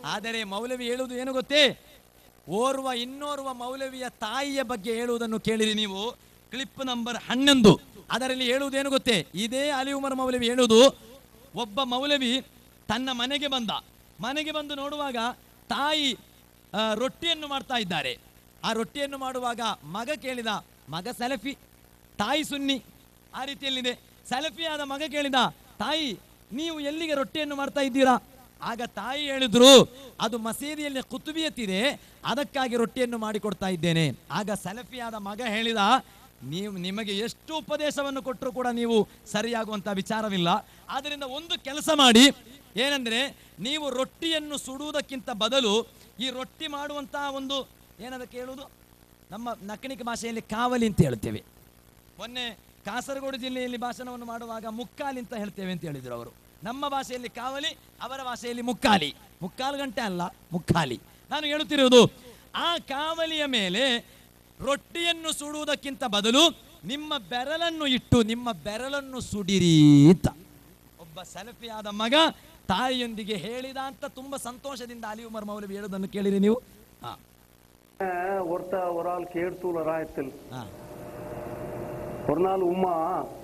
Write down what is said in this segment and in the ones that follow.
ಆದರೆ ಮೌಲವಿ ಹೇಳುವುದು ಏನು ಗೊತ್ತೇ ಓರ್ವ ಇನ್ನೋರ್ವ ಮೌಲವಿಯ ತಾಯಿಯ ಬಗ್ಗೆ ಹೇಳುವುದನ್ನು ಕೇಳಿರಿ ನೀವು ಕ್ಲಿಪ್ ನಂಬರ್ ಹನ್ನೊಂದು ಅದರಲ್ಲಿ ಹೇಳುವುದೇನು ಗೊತ್ತೇ ಇದೇ ಅಲಿ ಉಮರ್ ಮೌಲವಿ ಹೇಳುವುದು ಒಬ್ಬ ಮೌಲವಿ ತನ್ನ ಮನೆಗೆ ಬಂದ ಮನೆಗೆ ಬಂದು ನೋಡುವಾಗ ತಾಯಿ ಆ, ರೊಟ್ಟಿಯನ್ನು ಮಾಡ್ತಾ ಇದ್ದಾರೆ ಆ ರೊಟ್ಟಿಯನ್ನು ಮಾಡುವಾಗ ಮಗ ಕೇಳಿದ ಮಗ ಸೆಲಫಿ ತಾಯಿ ಸುನ್ನಿ ಆ ರೀತಿಯಲ್ಲಿದೆ ಸೆಲ್ಫಿಯಾದ ಮಗ ಕೇಳಿದ ತಾಯಿ ನೀವು ಎಲ್ಲಿಗೆ ರೊಟ್ಟಿಯನ್ನು ಮಾಡ್ತಾ ಇದ್ದೀರಾ ಆಗ ತಾಯಿ ಹೇಳಿದ್ರು ಅದು ಮಸೀದಿಯಲ್ಲಿ ಕುತುಬಿಯತ್ತಿದೆ ಅದಕ್ಕಾಗಿ ರೊಟ್ಟಿಯನ್ನು ಮಾಡಿಕೊಡ್ತಾ ಇದ್ದೇನೆ ಆಗ ಸೆಲ್ಫಿಯಾದ ಮಗ ಹೇಳಿದ ನೀವು ನಿಮಗೆ ಎಷ್ಟು ಉಪದೇಶವನ್ನು ಕೊಟ್ಟರು ಕೂಡ ನೀವು ಸರಿಯಾಗುವಂತ ವಿಚಾರವಿಲ್ಲ ಆದ್ದರಿಂದ ಒಂದು ಕೆಲಸ ಮಾಡಿ ಏನಂದ್ರೆ ನೀವು ರೊಟ್ಟಿಯನ್ನು ಸುಡುವುದಕ್ಕಿಂತ ಬದಲು ಈ ರೊಟ್ಟಿ ಮಾಡುವಂತಹ ಒಂದು ಏನದಕ್ಕೆ ಹೇಳುವುದು ನಮ್ಮ ನಕ್ಕಣಿಕ ಭಾಷೆಯಲ್ಲಿ ಕಾವಲಿ ಅಂತ ಹೇಳ್ತೇವೆ ಮೊನ್ನೆ ಕಾಸರಗೋಡು ಜಿಲ್ಲೆಯಲ್ಲಿ ಭಾಷಣವನ್ನು ಮಾಡುವಾಗ ಮುಕ್ಕಾಲಿ ಅಂತ ಹೇಳ್ತೇವೆ ಅಂತ ಹೇಳಿದ್ರು ಅವರು ನಮ್ಮ ಭಾಷೆಯಲ್ಲಿ ಕಾವಲಿ ಅವರ ಭಾಷೆಯಲ್ಲಿ ಮುಕ್ಕಾಲಿ ಮುಕ್ಕಾಲು ಗಂಟೆ ಅಲ್ಲ ಮುಕ್ಕಾಲಿ ನಾನು ಹೇಳುತ್ತಿರುವುದು ಆ ಕಾವಲಿಯ ಮೇಲೆ ರೊಟ್ಟಿಯನ್ನು ಸುಡುವುದಕ್ಕಿಂತ ಬದಲು ನಿಮ್ಮ ಬೆರಳನ್ನು ಇಟ್ಟು ನಿಮ್ಮ ಬೆರಳನ್ನು ಸುಡಿರಿ ಅಂತ ಒಬ್ಬ ಸೆಲ್ಫಿಯಾದ ಮಗ ತಾಯಿಯೊಂದಿಗೆ ಹೇಳಿದ ಅಂತ ತುಂಬಾ ಸಂತೋಷದಿಂದ ಅಲಿ ಉಮರ್ ಮೌಲವಿ ಹೇಳೋದನ್ನು ಕೇಳಿರಿ ನೀವು ಹಾ ஒருத்த ஒரு ஆள் கேடுத்தூல ராயத்தில் ಹಾ ஒரு நாள் உம்மா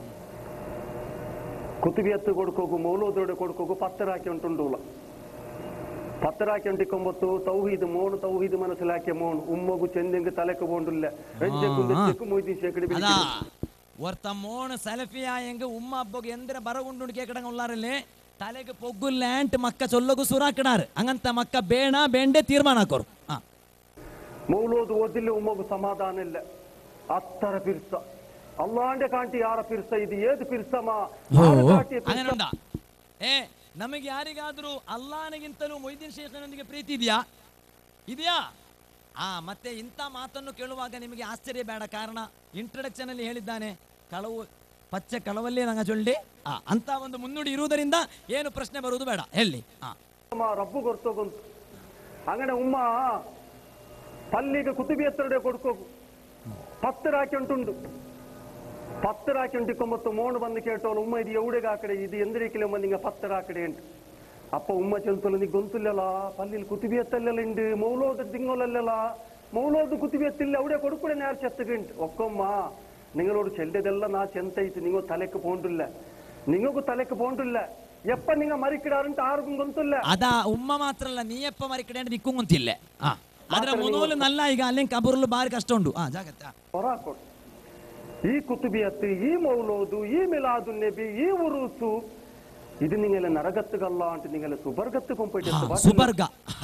ಕುತುಬಿಯತ್ತು ಕೊಡ್ಕೋಕು ಮೌಲೋದೋಡೆ ಕೊಡ್ಕೋಕು ಪತ್ತರಾಕಿ ಉಂಟುಂಡುಲ ಪತ್ತರಾಕಿ ಉಂಟಿಕೊಂಬತ್ತು ತೌಹೀದ್ ಮೋನು ತೌಹೀದ್ ಮನಸ್ಸಿಲಾಕೆ ಮೋನು ಉಮ್ಮಗು ಚೆಂದಿಂಗ್ ತಲೆಕು ಬೋಂಡುಲ್ಲ ರೆಂಜೆಕ್ಕು ನೆಚ್ಚೆಕ್ಕು ಮೊಯ್ದೀನ್ ಶೇಕಡಿ ಅದ ಬಿಡಿಸಿ ஒருத்த மூணு செல்ஃபியா எங்க உம்மா அப்பாக்கு எந்திர பரகுண்டு கேட்கறாங்க உள்ளாரಲ್ಲೇ ತಲೆಗೆ ಪೊಗ್ಗುಲ್ಯಾಂಟ್ ಮಕ್ಕ ಸೊಲ್ಲಗು ಸುರಾಕಡಾರು ಹಂಗಂತ ಮಕ್ಕ ಬೇಣ ಬೇಂಡೆ ತೀರ್ಮಾನ ಹಾಕೋರು ಹಾ ಮೌಲೋದು ಓದಿಲ್ಲ ಉಮ್ಮಗು ಸಮಾಧಾನ ಇಲ್ಲ ಅತ್ತರ ಪಿರ್ಸ ಅಲ್ಲಾಂಡೆ ಕಾಂಟಿ ಯಾರ ಪಿರ್ಸ ಇದು ಏದು ಪಿರ್ಸಮ ಆರು ಕಾಂಟಿ ಪಿರ್ಸ. അങ്ങനെ ಉಂಟಾ ಏ ನಮಗೆ ಯಾರಿಗಾದ್ರೂ ಅಲ್ಲಾನಿಗಿಂತಲೂ ಮೊಯ್ದೀನ್ ಶೇಖನೊಂದಿಗೆ ಪ್ರೀತಿ ಇದೆಯಾ ಇದೆಯಾ ಆ ಮತ್ತೆ ಇಂಥ ಮಾತನ್ನು ಕೇಳುವಾಗ ನಿಮಗೆ ಆಶ್ಚರ್ಯ ಬೇಡ ಕಾರಣ ಇಂಟ್ರಡಕ್ಷನ್ ಅಲ್ಲಿ ಹೇಳಿದ್ದಾನೆ ಕಳವು ಪಚ್ಚೆ ಕಳವಲ್ಲೇ ನಂಗ ಚೊಳ್ಳಿ ಆ ಅಂತ ಒಂದು ಮುನ್ನುಡಿ ಇರುವುದರಿಂದ ಏನು ಪ್ರಶ್ನೆ ಬರುವುದು ಬೇಡ ಹೇಳಿ ಹಾ ಅಮ್ಮ ರಬ್ಬು ಕೊಡ್ತೋಗಂತು ಅಂಗಡೆ ಉಮ್ಮ ಪಲ್ಲಿಗೆ ಕುತುಬಿ ಎತ್ತರಡೆ ಕೊಡ್ಕೋಗು ಪತ್ತರ ಹಾಕಿ ಉಂಟುಂಡು ಪತ್ತರ ಹಾಕಿ ಉಂಟಿಕೊಂಬತ್ತು ಮೋಣು ಬಂದು ಕೇಟೋನು ಉಮ್ಮ ಇದು ಎವಡೆಗೆ ಆ ಕಡೆ ಇದು ಎಂದ್ರಿಕಿಲೆ ಬಂದಿಂಗ ಪತ್ತರ ಆ ಕಡೆ ಉಂಟು ಅಪ್ಪ ಉಮ್ಮ ಚೆಲ್ತಲು ನೀ ಗೊಂತುಲ್ಲಲ್ಲ ಪಲ್ಲಿಲ್ ಕುತುಬಿ ಎತ್ತಲ್ಲೆಲ್ಲ ಉಂಡು ಮೌಲೋದ ತಿಂಗಳಲ್ಲೆಲ್ಲ ಮೌಲೋದು ಕುತುಬಿ ಎತ್ತಿಲ್ಲ ಅವಡೆ ಕೊಡುಕೂಡೆ ನೇರ ಚೆತ್ತಗುಂಟು ಒಕ್ಕೊಮ್ಮ നിങ്ങളോട് ചെല്ലതെല്ലാം നാ ചെന്തയിച്ച് നിങ്ങൾ തലക്ക് പോണ്ടില്ല നിങ്ങൾക്ക് തലക്ക് പോണ്ടില്ല എപ്പ നിങ്ങൾ മരിക്കിടാറുണ്ട് ആർക്കും ഗൊന്തില്ല ಅದ ಉಮ್ಮ ಮಾತ್ರ ಅಲ್ಲ ನೀಯಪ್ಪ ಮರಿ ಕಡೆ ನಿಕ್ಕೊಂತಿಲ್ಲ ಆ ಅದರ ಮೊದಲು ನಲ್ಲ ಈಗ ಅಲ್ಲಿ ಕಬೂರ್ಲು ಬಾರಿ ಕಷ್ಟ ಉಂಟು ಆ ಜಾಗತ್ತ ಹೊರಾಕೊಡು ಈ ಕುತುಬಿಯತ್ತು ಈ ಮೌಲೋದು ಈ ಮಿಲಾದು ನಬಿ ಈ ಉರುಸು ಇದು ನಿಂಗೆಲ್ಲ ನರಗತ್ತುಗಲ್ಲ ಅಂತ ನಿಂಗೆಲ್ಲ ಸುಬರ್ಗತ್ತು ಕೊಂಪೈಟ್ ಸುಬರ್ಗ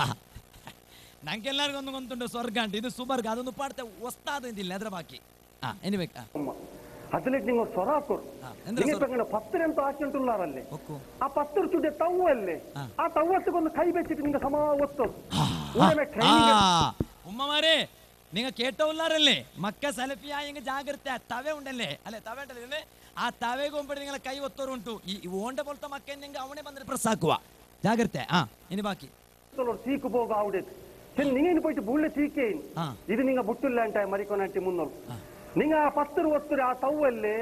ನಂಗೆಲ್ಲರಿಗೂ ಒಂದು ಗೊತ್ತುಂಟು ಸ್ವರ್ಗ ಅಂತ ಇದು ಸುಬರ್ಗ ಅದೊಂದು ಪಾಡ್ತೆ ಹೊಸ್ತಾದ ಇದಿಲ್ಲ ಅದ್ರ ಬಾಕಿ ಹಾ ಎನಿಬೇಕು അതിലേക്ക് നിങ്ങൾ സ്വറാക്കൊടു ആ, എന്താ നിങ്ങൾ ഇപ്പൊ ഇങ്ങനെ പത്തിനെന്തോ ആക്കിയിട്ടുള്ളാറല്ലേ ಒಕ್ಕು ആ പത്തൊരു ചുട്ടെ തവ്വല്ലേ ആ. ആ തവ്വത്തേക്കൊന്ന് കൈ വെച്ചിട്ട് നിങ്ങൾ സമ ഒത്തു ಆ, ಉಮ್ಮ ಮಾರೇ ನಿಂಗ ಕೇಟವುಲ್ಲಾರಲ್ಲೇ ಮಕ್ಕ ಸೆಲ್ಫಿಯಾ ಹಿಂಗ ಜಾಗ್ರತೆ ಆ ತವೆ ಉಂಡಲ್ಲೇ ಅಲ್ಲೇ ತವೆ ಉಂಟಲ್ಲೇ ಆ ತವೆಗೆ ಒಂಬಡಿ ನಿಂಗಳ ಕೈ ಒತ್ತೋರು ಉಂಟು ಈ ಈ ಓಂಡ ಬೋಲ್ತ ಮಕ್ಕ ನಿಂಗೆ ಅವನೇ ಬಂದ್ರೆ ಪ್ರಸ್ ಹಾಕುವ ಜಾಗ್ರತೆ ಹಾ ಇನ್ನು ಬಾಕಿ തീക്ക് പോക അവിടെ നിങ്ങൾ പോയിട്ട് ബുള്ളെ തീക്കേൻ ആ. ഇത് നിങ്ങൾ ബുട്ടില്ലാണ്ട മരിക്കൊനാട്ടി മുന്നോട്ട് നിങ്ങൾ ആ പത്ത് ഒത്തൊരു ആ തവ്വല്ലേ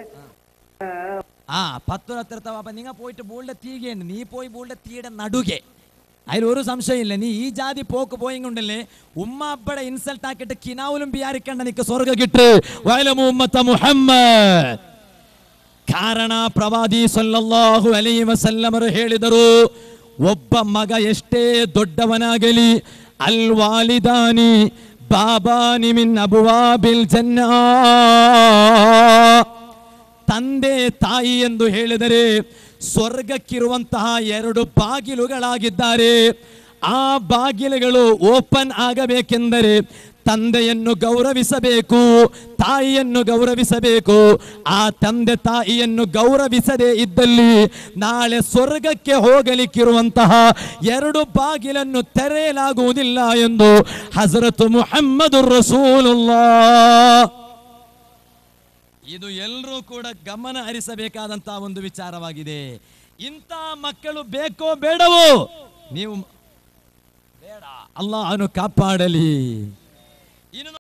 ആ പത്ത് ഹತ್ರ തവ നിങ്ങ പോയിട്ട് ബോളിന്റെ തീകയുണ്ട് നീ പോയി ബോളിന്റെ തീയുടെ നടുകെ അതിൽ ഒരു സംശയമില്ല നീ ഈ ജാതി പോക്ക് പോയിക്കൊണ്ടല്ലേ ഉമ്മ അപ്പടെ ഇൻസൾട്ട് ആക്കിയിട്ട് കിനാവിലും ബിയാരിക്കണ്ട നിക്ക് സ്വർഗ കിട്ട് വയലമു ഉമ്മത്ത മുഹമ്മദ് ಕಾರಣ ಪ್ರವಾದಿ ಸಲ್ಲಲ್ಲಾಹು ಅಲೈ ವಸಲ್ಲಮರು ಹೇಳಿದರು ಒಬ್ಬ ಮಗ ಎಷ್ಟೇ ದೊಡ್ಡವನಾಗಲಿ ಅಲ್ ವಾಲಿದಾನಿ ಬಾಬಾನಿ ಮಿನ್ ಅಬುವಾಬಿಲ್ ಜನ್ನಾ ತಂದೆ ತಾಯಿ ಎಂದು ಹೇಳಿದರೆ ಸ್ವರ್ಗಕ್ಕಿರುವಂತಹ ಎರಡು ಬಾಗಿಲುಗಳಾಗಿದ್ದಾರೆ ಆ ಬಾಗಿಲುಗಳು ಓಪನ್ ಆಗಬೇಕೆಂದರೆ ತಂದೆಯನ್ನು ಗೌರವಿಸಬೇಕು ತಾಯಿಯನ್ನು ಗೌರವಿಸಬೇಕು ಆ ತಂದೆ ತಾಯಿಯನ್ನು ಗೌರವಿಸದೇ ಇದ್ದಲ್ಲಿ ನಾಳೆ ಸ್ವರ್ಗಕ್ಕೆ ಹೋಗಲಿಕ್ಕಿರುವಂತಹ ಎರಡು ಬಾಗಿಲನ್ನು ತೆರೆಯಲಾಗುವುದಿಲ್ಲ ಎಂದು ಹಜರತ್ ಮುಹಮ್ಮದ್ ರಸೂಲುಲ್ಲಾ ಇದು ಎಲ್ಲರೂ ಕೂಡ ಗಮನ ಹರಿಸಬೇಕಾದಂತಹ ಒಂದು ವಿಚಾರವಾಗಿದೆ ಇಂಥ ಮಕ್ಕಳು ಬೇಕೋ ಬೇಡವೋ ನೀವು ಬೇಡ ಅಲ್ಲಾಹನು ಕಾಪಾಡಲಿ ಇನ್ನು